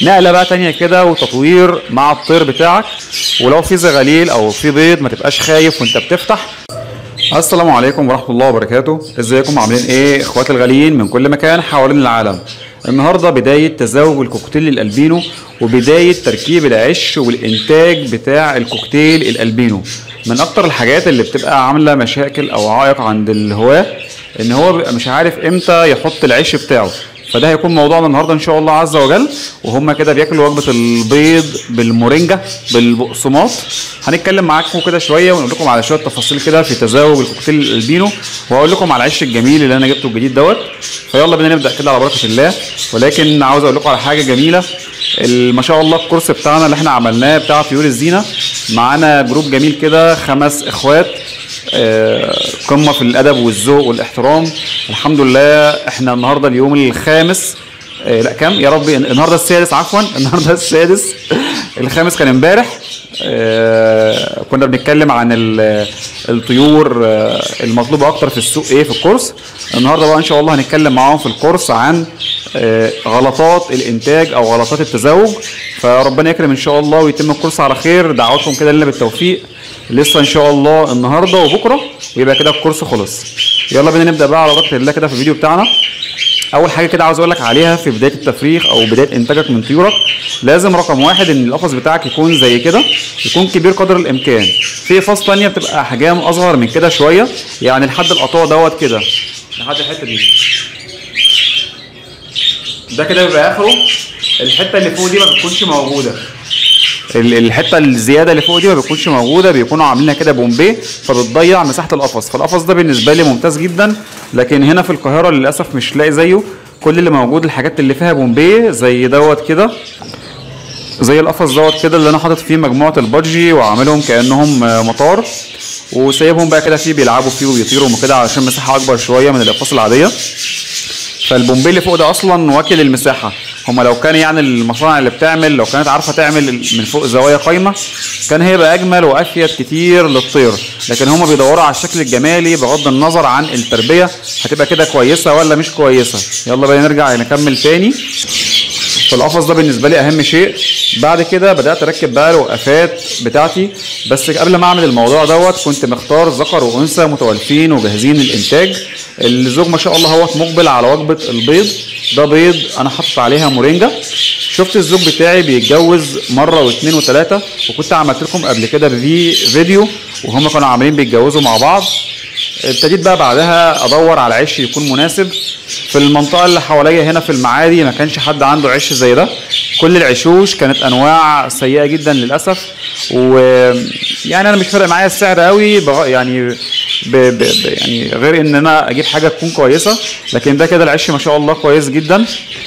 نقله بقى تانية كده وتطوير مع الطير بتاعك ولو في زغاليل او في بيض ما تبقاش خايف وانت بتفتح السلام عليكم ورحمه الله وبركاته ازيكم عاملين ايه اخواتي الغاليين من كل مكان حوالين العالم النهارده بدايه تزاوج الكوكتيل الالبينو وبدايه تركيب العش والانتاج بتاع الكوكتيل الالبينو من اكتر الحاجات اللي بتبقى عامله مشاكل او عائق عند الهواه ان هو بيبقى مش عارف امتى يحط العش بتاعه فده هيكون موضوعنا النهارده ان شاء الله عز وجل وهم كده بياكلوا وجبه البيض بالمورينجا بالبقسماط هنتكلم معاكم كده شويه ونقول لكم على شويه تفاصيل كده في تزاوج الكوكتيل الالبينو وهقول لكم على العش الجميل اللي انا جبته الجديد دوت فيلا بينا نبدا كده على بركه الله ولكن عاوز اقول لكم على حاجه جميله ما شاء الله الكورس بتاعنا اللي احنا عملناه بتاع طيور الزينه معانا جروب جميل كده خمس اخوات قمه في الادب والذوق والاحترام الحمد لله احنا النهارده اليوم الخامس اه لا كام يا رب النهارده السادس عفوا النهارده السادس الخامس كان امبارح اه كنا بنتكلم عن الطيور اه المطلوبه اكتر في السوق ايه في الكورس النهارده بقى ان شاء الله هنتكلم معاهم في الكورس عن غلطات الانتاج او غلطات التزاوج فربنا يكرم ان شاء الله ويتم الكورس على خير دعواتكم كده لنا بالتوفيق لسه ان شاء الله النهارده وبكره ويبقى كده الكورس خلص يلا بينا نبدا بقى على بركه الله كده في الفيديو بتاعنا اول حاجه كده عاوز اقول لك عليها في بدايه التفريخ او بدايه انتاجك من طيورك لازم رقم واحد ان القفص بتاعك يكون زي كده يكون كبير قدر الامكان في قفص ثانيه بتبقى احجام اصغر من كده شويه يعني لحد القطوع دوت كده لحد الحته دي ده كده بيبقى اخره الحته اللي فوق دي ما بتكونش موجوده الحته الزياده اللي فوق دي ما بتكونش موجوده بيكونوا عاملينها كده بومبي فبتضيع مساحه القفص فالقفص ده بالنسبه لي ممتاز جدا لكن هنا في القاهره للاسف مش لاقي زيه كل اللي موجود الحاجات اللي فيها بومبي زي دوت كده زي القفص دوت كده اللي انا حاطط فيه مجموعه البادجي وعاملهم كانهم مطار وسايبهم بقى كده فيه بيلعبوا فيه وبيطيروا وكده علشان مساحه اكبر شويه من الاقفاص العاديه فالبومبي اللي فوق ده اصلا واكل المساحه هما لو كان يعني المصانع اللي بتعمل لو كانت عارفه تعمل من فوق زوايا قايمه كان هيبقى اجمل وافيد كتير للطير لكن هما بيدوروا على الشكل الجمالي بغض النظر عن التربيه هتبقى كده كويسه ولا مش كويسه يلا بقى نرجع نكمل تاني فالقفص ده بالنسبه لي اهم شيء بعد كده بدات اركب بقى الوقفات بتاعتي بس قبل ما اعمل الموضوع دوت كنت مختار ذكر وانثى متوالفين وجاهزين للانتاج الزوج ما شاء الله هو مقبل على وجبه البيض ده بيض انا حاطط عليها مورينجا شفت الزوج بتاعي بيتجوز مره واثنين وثلاثه وكنت عملت لكم قبل كده في فيديو وهم كانوا عاملين بيتجوزوا مع بعض ابتديت بقى بعدها ادور على عش يكون مناسب في المنطقه اللي حواليا هنا في المعادي ما كانش حد عنده عش زي ده كل العشوش كانت انواع سيئه جدا للاسف ويعني انا مش فارق معايا السعر قوي بغ... يعني ب... ب... ب... يعني غير ان انا اجيب حاجه تكون كويسه لكن ده كده العش ما شاء الله كويس جدا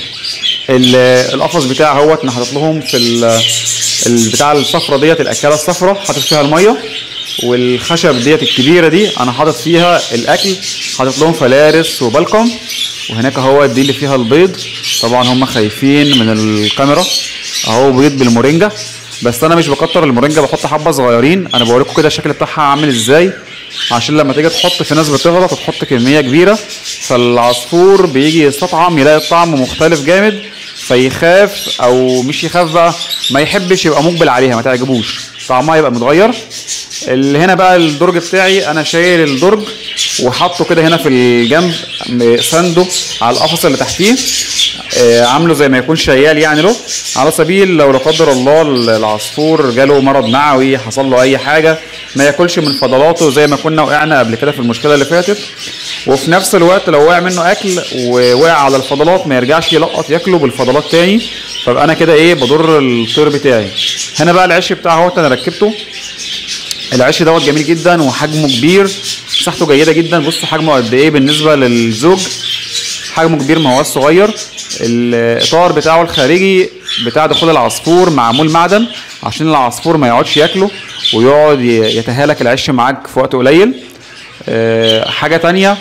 القفص بتاعي اهوت انا حاطط لهم في البتاع الصفرة ديت الاكاله الصفرة حاطط فيها الميه والخشب ديت الكبيره دي انا حاطط فيها الاكل حاطط لهم فلارس وبلكم وهناك اهو دي اللي فيها البيض طبعا هم خايفين من الكاميرا اهو بيض بالمورينجا بس انا مش بكتر المورينجا بحط حبه صغيرين انا بوريكم كده الشكل بتاعها عامل ازاي عشان لما تيجي تحط في ناس بتغلط وتحط كميه كبيره فالعصفور بيجي يستطعم يلاقي الطعم مختلف جامد فيخاف او مش يخاف بقى ما يحبش يبقى مقبل عليها ما تعجبوش طعمها يبقى متغير اللي هنا بقى الدرج بتاعي انا شايل الدرج وحاطه كده هنا في الجنب سنده على القفص اللي تحتيه آه عامله زي ما يكون شيال يعني له على سبيل لو لا قدر الله العصفور جاله مرض معوي حصل له اي حاجه ما ياكلش من فضلاته زي ما كنا وقعنا قبل كده في المشكله اللي فاتت وفي نفس الوقت لو وقع منه اكل ووقع على الفضلات ما يرجعش يلقط ياكله بالفضلات تاني فبقى انا كده ايه بضر الطير بتاعي هنا بقى العش بتاعه اهوت انا ركبته العش دوت جميل جدا وحجمه كبير مساحته جيده جدا بصوا حجمه قد ايه بالنسبه للزوج حجمه كبير ما هوش صغير الاطار بتاعه الخارجي بتاع دخول العصفور معمول معدن عشان العصفور ما يقعدش ياكله ويقعد يتهالك العش معاك في وقت قليل أه حاجه تانية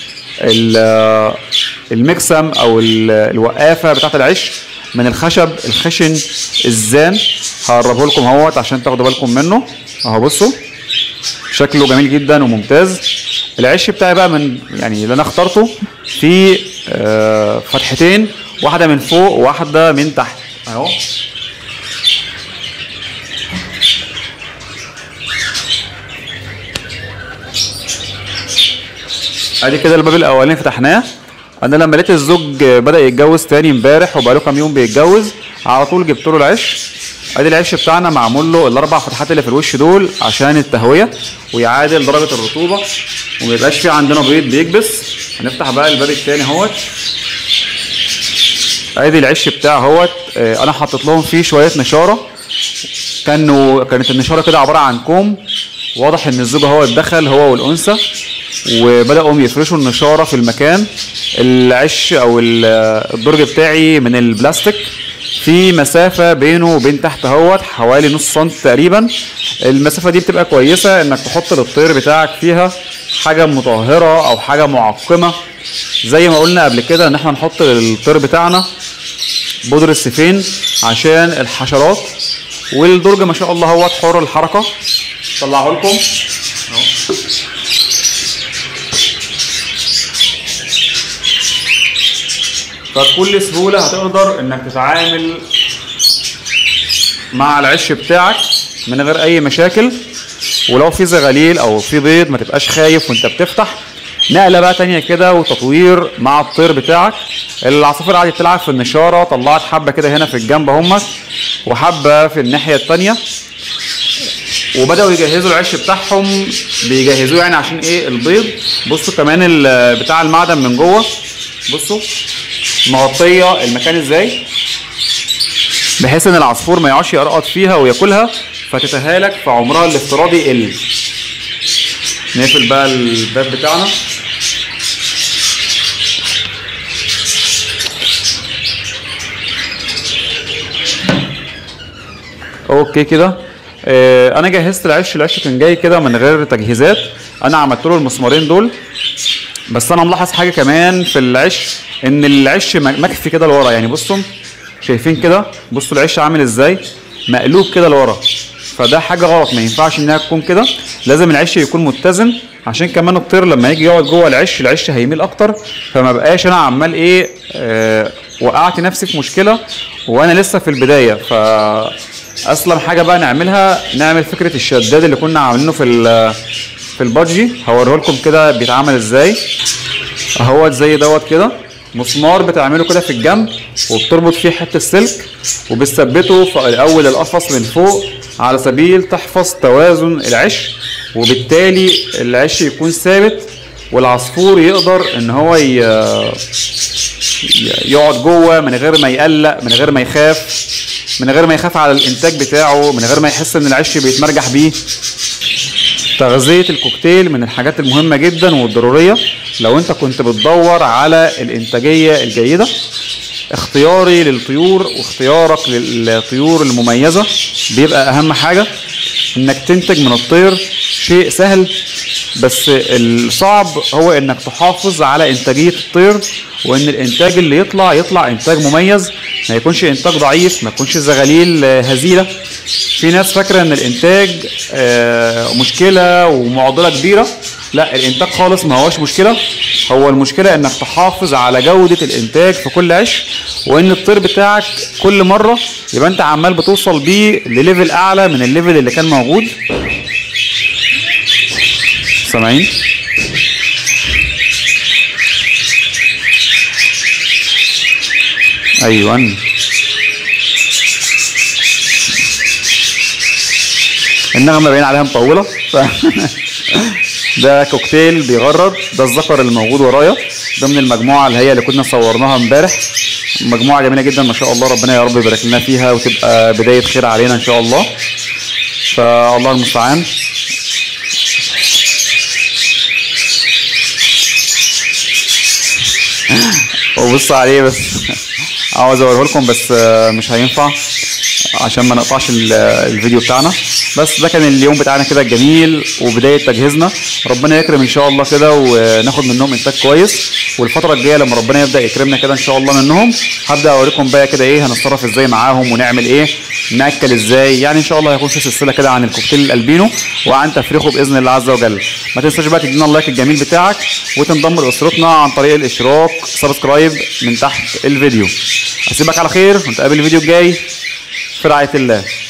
المكسم او الوقافه بتاعت العش من الخشب الخشن الزان هقربه لكم اهوت عشان تاخدوا بالكم منه اهو بصوا شكله جميل جدا وممتاز العش بتاعي بقى من يعني اللي انا اخترته في آه فتحتين واحده من فوق وواحده من تحت اهو ادي كده الباب الاولاني فتحناه انا لما لقيت الزوج بدا يتجوز تاني امبارح وبقاله كام يوم بيتجوز على طول جبت له العش ادي العش بتاعنا معمول له الاربع فتحات اللي في الوش دول عشان التهويه ويعادل درجه الرطوبه وما يبقاش في عندنا بيض بيكبس هنفتح بقى الباب التاني اهوت ادي العش بتاعه اهوت آه، انا حطيت لهم فيه شويه نشاره كانوا كانت النشاره كده عباره عن كوم واضح ان الزوج هو اتدخل هو والانثى وبداوا يفرشوا النشاره في المكان العش او ال- الدرج بتاعي من البلاستيك في مسافة بينه وبين تحت اهوت حوالي نص سنتي تقريبا المسافة دي بتبقى كويسة انك تحط للطير بتاعك فيها حاجة مطهرة او حاجة معقمة زي ما قلنا قبل كده ان احنا نحط للطير بتاعنا بودرة السفين عشان الحشرات والدرج ما شاء الله هو حر الحركة طلعه لكم اهو فبكل سهولة هتقدر انك تتعامل مع العش بتاعك من غير اي مشاكل ولو في زغاليل او في بيض ما تبقاش خايف وانت بتفتح نقله بقى تانية كده وتطوير مع الطير بتاعك العصافير قعدت تلعب في النشاره طلعت حبه كده هنا في الجنب همت وحبه في الناحيه التانية وبداوا يجهزوا العش بتاعهم بيجهزوه يعني عشان ايه البيض بصوا كمان ال- بتاع المعدن من جوه بصوا مغطيه المكان ازاي بحيث ان العصفور ما يقعدش يرقط فيها وياكلها فتتهالك فعمرها الافتراضي يقل نقفل بقى الباب بتاعنا اوكي كده آه انا جهزت العش العش كان جاي كده من غير تجهيزات انا عملت له المسمارين دول بس انا ملاحظ حاجه كمان في العش ان العش م- مكفي كده لورا يعني بصوا شايفين كده بصوا العش عامل ازاي مقلوب كده لورا فده حاجه غلط ما ينفعش انها تكون كده لازم العش يكون متزن عشان كمان الطير لما يجي يقعد جوه العش العش هيميل اكتر فما بقاش انا عمال ايه آه وقعت نفسي في مشكله وانا لسه في البدايه ف اصلا حاجه بقى نعملها نعمل فكره الشداد اللي كنا عاملينه في ال- في البادجي هوريه لكم كده بيتعمل ازاي اهوت زي دوت كده مسمار بتعمله كده في الجنب وبتربط فيه حته سلك وبتثبته في اول القفص من فوق على سبيل تحفظ توازن العش وبالتالي العش يكون ثابت والعصفور يقدر ان هو ي... يقعد جوه من غير ما يقلق من غير ما يخاف من غير ما يخاف على الانتاج بتاعه من غير ما يحس ان العش بيتمرجح بيه تغذية الكوكتيل من الحاجات المهمة جدا والضرورية لو انت كنت بتدور على الانتاجية الجيدة اختياري للطيور واختيارك للطيور المميزة بيبقى اهم حاجة انك تنتج من الطير شيء سهل بس الصعب هو انك تحافظ على انتاجية الطير وان الانتاج اللي يطلع يطلع انتاج مميز ما يكونش انتاج ضعيف ما يكونش زغاليل آه، هزيلة في ناس فاكرة ان الانتاج آه، مشكلة ومعضلة كبيرة لا الانتاج خالص ما هوش مشكلة هو المشكلة انك تحافظ على جودة الانتاج في كل عش وان الطير بتاعك كل مرة يبقى انت عمال بتوصل بيه لليفل اعلى من الليفل اللي كان موجود سامعين ايوه النغمه باين عليها مطوله ف... ده كوكتيل بيغرد ده الذكر اللي موجود ورايا ده من المجموعه اللي هي اللي كنا صورناها امبارح مجموعه جميله جدا ما شاء الله ربنا يا رب يبارك لنا فيها وتبقى بدايه خير علينا ان شاء الله فالله المستعان وبص عليه بس عاوز اوريه لكم بس آه، مش هينفع عشان ما نقطعش ال- الفيديو بتاعنا بس ده كان اليوم بتاعنا كده الجميل وبدايه تجهيزنا ربنا يكرم ان شاء الله كده وناخد منهم انتاج كويس والفتره الجايه لما ربنا يبدا يكرمنا كده ان شاء الله منهم هبدا اوريكم بقى كده ايه هنتصرف ازاي معاهم ونعمل ايه ناكل ازاي يعني ان شاء الله هيكون في سلسله كده عن الكوكتيل الالبينو وعن تفريخه باذن الله عز وجل ما تنساش بقى تدينا اللايك الجميل بتاعك وتنضم لاسرتنا عن طريق الاشتراك سبسكرايب من تحت الفيديو اسيبك على خير ونتقابل الفيديو الجاي في رعايه الله